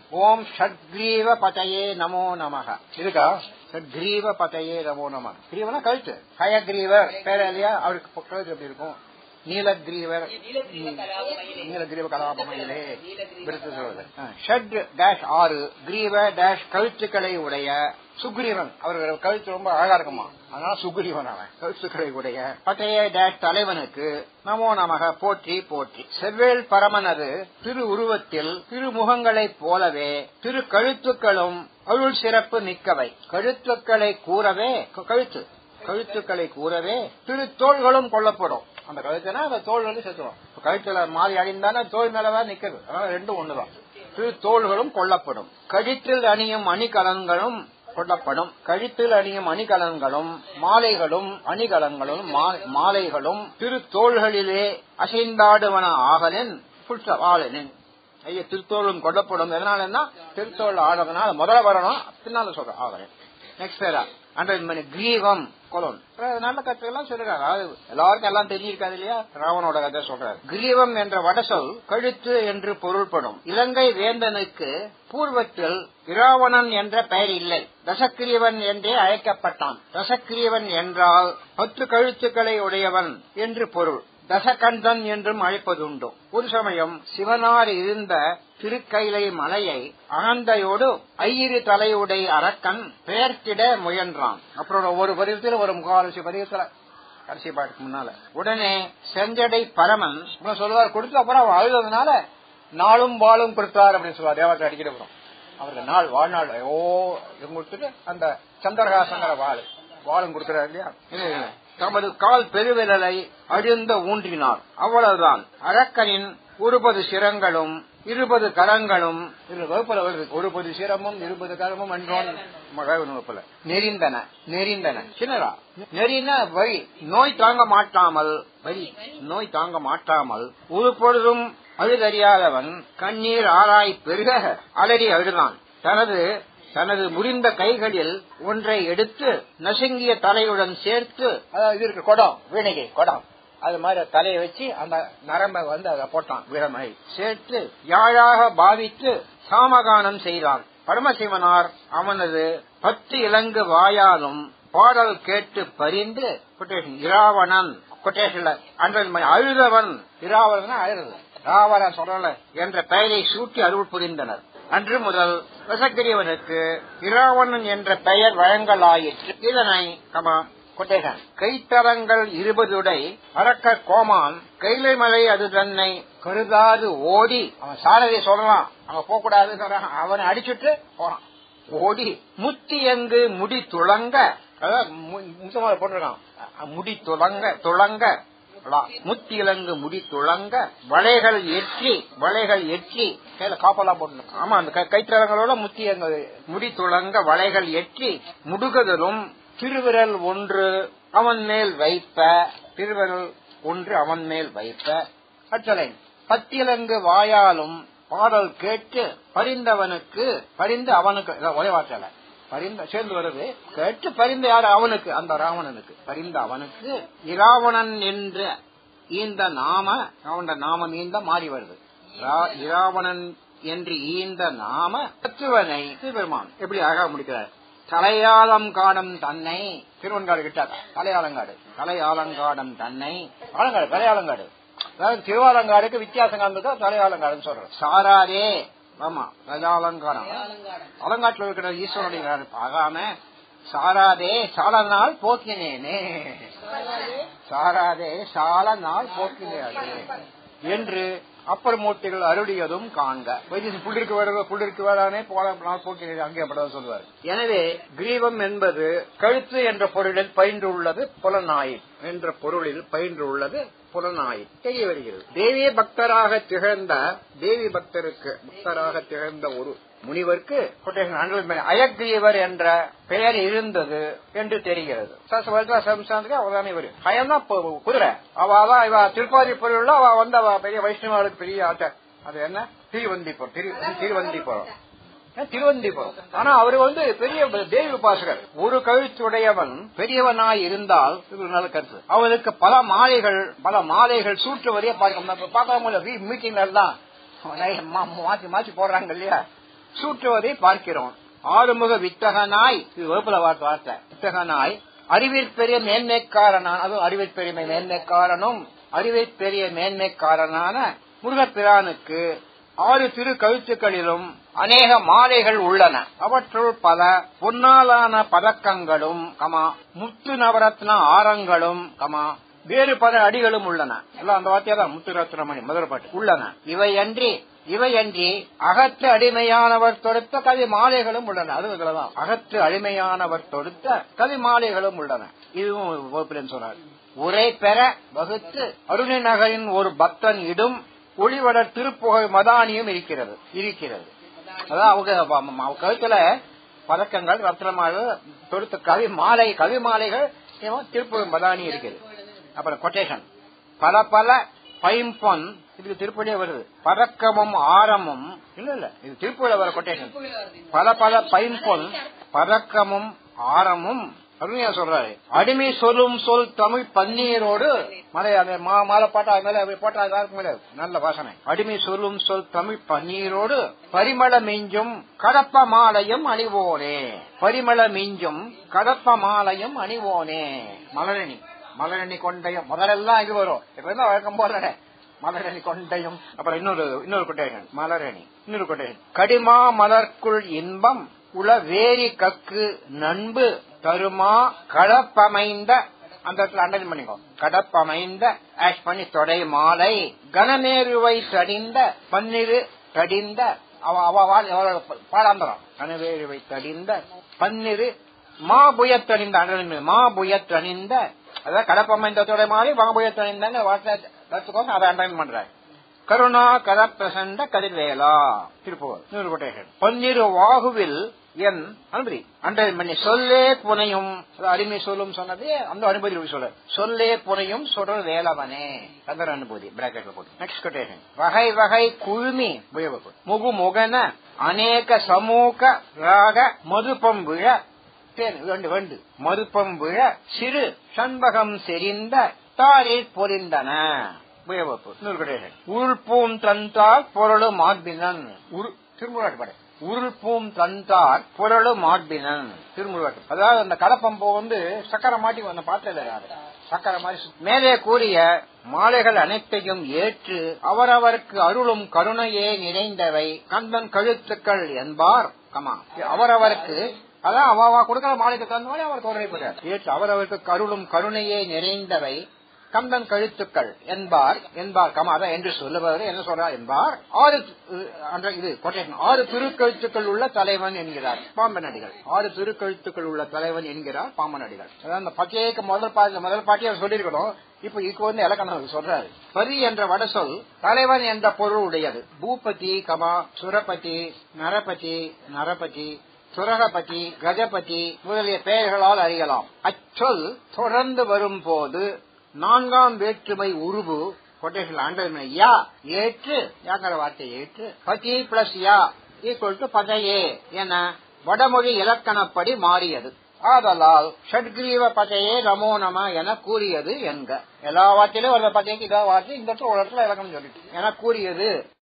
ஓம் ஷட்கிரீவ பதையே நமோ நமக இருக்கா ஷட்கிரீவ பதையே நமோ நம கிரீவனா கழுத்து ஹயக்ரீவர் பேர இல்லையா அவருக்கு கழுத்து எப்படி இருக்கும் நீலகிரீவர் நீலகிரீவ கலாபமையிலே விருத்து சொல்வது ஷட் டேஷ் ஆறு கிரீவ டேஷ் கழுத்துக்களை உடைய சுக்ரீவன் அவர்கள் கழுத்து ரொம்ப அழகா இருக்குமா அதனால சுக்ரீவன் அவன் கழுத்துக்களை உடைய பட்டைய டேஷ் தலைவனுக்கு நமோ நமக போற்றி போற்றி செவ்வேல் பரமனது திரு உருவத்தில் திருமுகங்களைப் போலவே திரு கழுத்துக்களும் அருள் சிறப்பு மிக்கவை கழுத்துக்களை கூறவே கழுத்து கழுத்துக்களை கூறவே திரு தோள்களும் கொல்லப்படும் அந்த கழுத்துனா அந்த தோல் வந்து செத்துரும் கழுத்துல மாறி அணிந்தானே தோல் மேலதான் நிக்கிறது அதனால ரெண்டும் ஒண்ணுதான் திரு தோள்களும் கொல்லப்படும் கழுத்தில் அணியும் அணிகலன்களும் கொல்லப்படும் கழுத்தில் அணியும் அணிகலன்களும் மாலைகளும் அணிகலன்களும் மாலைகளும் திரு தோள்களிலே அசைந்தாடுவன ஆகலின் ஆளனின் ஐய திருத்தோளும் கொல்லப்படும் எதனாலன்னா திருத்தோள் ஆடுறதுனால முதல்ல வரணும் பின்னால சொல்ற ஆகலின் நெக்ஸ்ட் பேரா ஹண்ட்ரட் மணி கிரீவம் கொலோன் நல்ல கதையெல்லாம் சொல்றாரு அதாவது எல்லாருக்கும் எல்லாம் தெரிஞ்சிருக்காது இல்லையா ராவனோட கதை சொல்றாரு கிரீவம் என்ற வடசொல் கழுத்து என்று பொருள்படும் இலங்கை வேந்தனுக்கு பூர்வத்தில் இராவணன் என்ற பெயர் இல்லை தசக்கிரியவன் என்றே அழைக்கப்பட்டான் தசக்கிரியவன் என்றால் பத்து கழுத்துக்களை உடையவன் என்று பொருள் தசகண்டன் என்றும் அழைப்பதுண்டு ஒரு சமயம் சிவனார் இருந்த திருக்கைலை மலையை அகந்தையோடு ஐயிரு தலையுடை அரக்கன் பெயர்த்திட முயன்றான் அப்புறம் ஒரு பருவத்தில் ஒரு முகாலட்சி பருவத்துல கடைசி பாட்டுக்கு முன்னால உடனே செஞ்சடை பரமன் சொல்லுவார் கொடுத்து அப்புறம் அவன் அழுததுனால நாளும் வாழும் கொடுத்தார் அப்படின்னு சொல்லுவார் தேவத்தை அடிக்கிற அப்புறம் அவருக்கு நாள் வாழ்நாள் ஓ கொடுத்துட்டு அந்த சந்திரகாசங்கிற வாழ் வாழும் கொடுக்கிறார் இல்லையா தமது கால் பெருவிரலை அழுந்த ஊன்றினார் அவ்வளவுதான் அரக்கனின் ஒருபது சிரங்களும் இருபது கரங்களும் வகுப்புல வருது ஒருபது சிரமும் இருபது கரமும் என்றோன் வகுப்புல நெறிந்தன நெறிந்தன சின்னரா நெறின வழி நோய் தாங்க மாட்டாமல் வழி நோய் தாங்க மாட்டாமல் ஒரு பொழுதும் அழுதறியாதவன் கண்ணீர் ஆராய் பெருக அலறி அழுதான் தனது தனது முறிந்த கைகளில் ஒன்றை எடுத்து நசுங்கிய தலையுடன் சேர்த்து அதாவது இருக்கு குடம் வீணைகை குடம் அது மாதிரி தலையை வச்சு அந்த நரம்பை வந்து அதை போட்டான் வீரமகை சேர்த்து யாழாக பாவித்து சாமகானம் செய்தான் பரமசிவனார் அவனது பத்து இலங்கு வாயாலும் பாடல் கேட்டு பரிந்து கொட்டேஷன் இராவணன் கொட்டேஷன்ல அன்றல் அழுதவன் இராவணன் அழுது ராவணன் சொல்லல என்ற பெயரை சூட்டி அருள் புரிந்தனர் அன்று முதல் ரசகிரியவனுக்கு இராவணன் என்ற பெயர் வழங்கலாயிற்று இதனை கமா கொட்டேகன் கைத்தரங்கள் இருபதுடை அரக்க கோமான் கைலை மலை அது தன்னை கருதாது ஓடி அவன் சாரதை சொல்லலாம் அவன் போக கூடாது அவனை அடிச்சுட்டு போறான் ஓடி முத்தி எங்கு முடி துளங்க முத்தமாக போட்டிருக்கான் முடி துளங்க துளங்க முத்திலங்கு முடி துளங்க வளைகள் எற்றி வளைகள் எற்றி கையில காப்பெல்லாம் போட்டு ஆமா அந்த கைத்தரங்களோட முத்தி முடி துளங்க வளைகள் எற்றி முடுகுதலும் திருவிரல் ஒன்று அவன் மேல் வைப்ப திருவிரல் ஒன்று அவன் மேல் வைப்ப அச்சலை பத்திலங்கு வாயாலும் பாடல் கேட்டு பரிந்தவனுக்கு பரிந்து அவனுக்கு ஒரே வார்த்தையில பரிந்த சேர்ந்து வருது கேட்டு பரிந்த யாரு அவனுக்கு அந்த ராவணனுக்கு பரிந்த அவனுக்கு இராவணன் என்ற இந்த நாம அவன் நாமம் இந்த மாறி வருது இராவணன் என்று ஈந்த நாம தத்துவனை பெருமான் எப்படி அழகா முடிக்கிறார் தலையாளம் காடும் தன்னை திருவன்காடு கிட்ட தலையாளங்காடு தலையாளங்காடும் தன்னை ஆலங்காடு தலையாளங்காடு அதாவது திருவாலங்காடுக்கு வித்தியாசம் காண்பது தலையாளங்காடுன்னு சொல்றோம் சாராரே ஆமா தலையாளங்காடம் அலங்காட்டில் இருக்கிற ஈஸ்வரனுடைய ஆகாம சாராதே சால நாள் போக்கினேனே சாராதே சால நாள் போக்கினேனே என்று அப்பர் அருளியதும் காண்க புள்ளிருக்கு வர புள்ளிருக்கு வரானே போல நாள் போக்கினேன் அங்கே அப்படி சொல்லுவார் எனவே கிரீவம் என்பது கழுத்து என்ற பொருளில் பயின்றுள்ளது புலனாய் என்ற பொருளில் பயின்றுள்ளது புலனாய் தெரிய வருகிறது தேவி பக்தராக திகழ்ந்த தேவி பக்தருக்கு பக்தராக திகழ்ந்த ஒரு முனிவருக்கு அயக்ரீவர் என்ற பெயர் இருந்தது என்று தெரிகிறது அவதானே இவர் ஹயம்னா குதிரை அவதான் இவ திருப்பாதி பொருள் அவ வந்து அவ பெரிய வைஷ்ணவாளுக்கு பெரிய ஆட்ட அது என்ன திருவந்திபுரம் திரு திருவந்திபுரம் திருவந்திபுரம் ஆனா அவர் வந்து பெரிய தேவி உபாசகர் ஒரு கழுத்துடையவன் பெரியவனாய் இருந்தால் இது நல்ல கருத்து அவனுக்கு பல மாலைகள் பல மாலைகள் சூற்றுவதையே பார்க்க பார்க்க முடியல மீட்டிங்ல எல்லாம் மாத்தி மாத்தி போடுறாங்க இல்லையா சூட்டுவதை பார்க்கிறோம் ஆறுமுக வித்தகனாய் இது வகுப்புல வார்த்தை வார்த்தை வித்தகனாய் அறிவிற்பெரிய மேன்மைக்காரனான அதுவும் அறிவிற்பெரிய மேன்மைக்காரனும் அறிவிற்பெரிய மேன்மைக்காரனான முருகப்பிரானுக்கு ஆறு திரு கழுத்துக்களிலும் அநேக மாலைகள் உள்ளன அவற்றுள் பல பொன்னாலான பதக்கங்களும் கமா முத்து நவரத்ன ஆரங்களும் கமா வேறு பல அடிகளும் உள்ளன எல்லாம் அந்த வார்த்தையா தான் முத்து ரத்னமணி முதல் பாட்டு உள்ளன இவையன்றி இவையன்றி அகத்து அடிமையானவர் தொடுத்த கவி மாலைகளும் உள்ளன அது இதுலதான் அகத்து அடிமையானவர் தொடுத்த கவி மாலைகளும் உள்ளன இதுவும் வகுப்பில் சொன்னார் உரை பெற வகுத்து அருணை நகரின் ஒரு பக்தன் இடும் ஒளிவட திருப்புகை மதானியும் இருக்கிறது இருக்கிறது அதான் அவங்க அவங்க கழுத்துல பதக்கங்கள் ரத்னமாக தொடுத்த கவி மாலை கவி மாலைகள் திருப்புகை மதானி இருக்குது அப்புறம் கொட்டேஷன் பல பல பைம்பொன் இதுக்கு திருப்பதியே வருது பதக்கமும் ஆரமும் இல்ல இல்ல இது திருப்பதியில வர கொட்டேஷன் பல பல பைம்பொன் பதக்கமும் ஆரமும் அருமையா சொல்றாரு அடிமை சொல்லும் சொல் தமிழ் பன்னீரோடு மலை அந்த மாலை பாட்டா மேல போட்டா யாருக்கு மேல நல்ல வாசனை அடிமை சொல்லும் சொல் தமிழ் பன்னீரோடு பரிமள மிஞ்சும் கடப்ப மாலையும் அணிவோனே பரிமள மிஞ்சும் கடப்ப மாலையும் அணிவோனே மலரணி மலரணி கொண்டையும் முதலெல்லாம் இது வரும் இப்ப என்ன வழக்கம் போற மலரணி கொண்டையும் அப்புறம் இன்னொரு இன்னொரு கொட்டேஷன் மலரணி இன்னொரு கொட்டேஷன் கடிமா மலர்க்குள் இன்பம் உள வேரி கக்கு நண்பு தருமா கடப்பமைந்த அந்த இடத்துல அண்டர்லைன் பண்ணிக்கோ கடப்பமைந்த ஆஷ் பண்ணி தொடை மாலை கனநேருவை தடிந்த பன்னிரு தடிந்த அவ அவ பாடாந்தரம் கனவேருவை தடிந்த பன்னிரு மா புயத்தணிந்த அண்டர்லைன் மா புயத்தணிந்த அதாவது கடப்பமைந்த தொடை மாலை மா புயத்தணிந்த வார்த்தை கத்துக்கோங்க அதை அண்டர்லைன் பண்றாரு கருணா கதப்பிரசண்ட கதிர்வேலா திருப்பூர் நூறு கொட்டேஷன் பன்னிரு வாகுவில் என் அனுமதி அண்டை மணி சொல்லே புனையும் அருமை சொல்லும் சொன்னது அந்த அனுபதி சொல்ல சொல்லே புனையும் சொல்ற வேலவனே அந்த அனுபூதி பிராக்கெட்ல போட்டு நெக்ஸ்ட் கொட்டேஷன் வகை வகை குழுமி முகு முகன அநேக சமூக ராக மதுப்பம் விழ வேண்டு வேண்டு மதுப்பம் விழ சிறு சண்பகம் செறிந்த தாரில் பொறிந்தன உருள்பூம் தந்தார் பொருளு மார்பினன் திருமுறாட்டு பாடு உருள்பூம் தந்தார் பொருளு மார்பினன் திருமுறாட்டு அதாவது அந்த கடப்பம்போ வந்து சக்கரை மாட்டி வந்த பாட்டில சக்கரை மாதிரி மேலே கூறிய மாலைகள் அனைத்தையும் ஏற்று அவரவருக்கு அருளும் கருணையே நிறைந்தவை கந்தன் கழுத்துக்கள் என்பார் கமா அவரவருக்கு அதான் அவ கொடுக்கிற மாலைக்கு தகுந்த மாதிரி அவர் கருணைப்படுறார் ஏற்று அவரவருக்கு அருளும் கருணையே நிறைந்தவை கந்தன் கழுத்துக்கள் என்பார் என்பார் கமாதா என்று சொல்லுபவர் என்ன சொல்றார் என்பார் ஆறு இது கொட்டேஷன் ஆறு திருக்கழுத்துக்கள் உள்ள தலைவன் என்கிறார் பாம்பனடிகள் ஆறு திருக்கழுத்துக்கள் உள்ள தலைவன் என்கிறார் பாம்பனடிகள் அதாவது அந்த பச்சைக்கு முதல் பாட்டி முதல் பாட்டி அவர் சொல்லியிருக்கணும் இப்ப இப்ப வந்து இலக்கணம் சொல்றாரு பரி என்ற வட சொல் தலைவன் என்ற பொருள் உடையது பூபதி கமா சுரபதி நரபதி நரபதி சுரகபதி கஜபதி முதலிய பெயர்களால் அறியலாம் அச்சொல் தொடர்ந்து வரும் போது நான்காம் வேற்றுமை உருவு கொட்டேஷன் ஆண்டது யா ஏற்று யாங்கிற வார்த்தை ஏற்று பதி பிளஸ் யா ஈக்குவல் டு பதையே என வடமொழி இலக்கணப்படி மாறியது ஆதலால் ஷட்கிரீவ பதையே நமோ நம என கூறியது என்க எல்லா வார்த்தையிலும் ஒரு பதைக்கு இதாக வார்த்தை இந்த இடத்துல ஒரு இடத்துல இலக்கணம் சொல்லிட்டு என கூறியது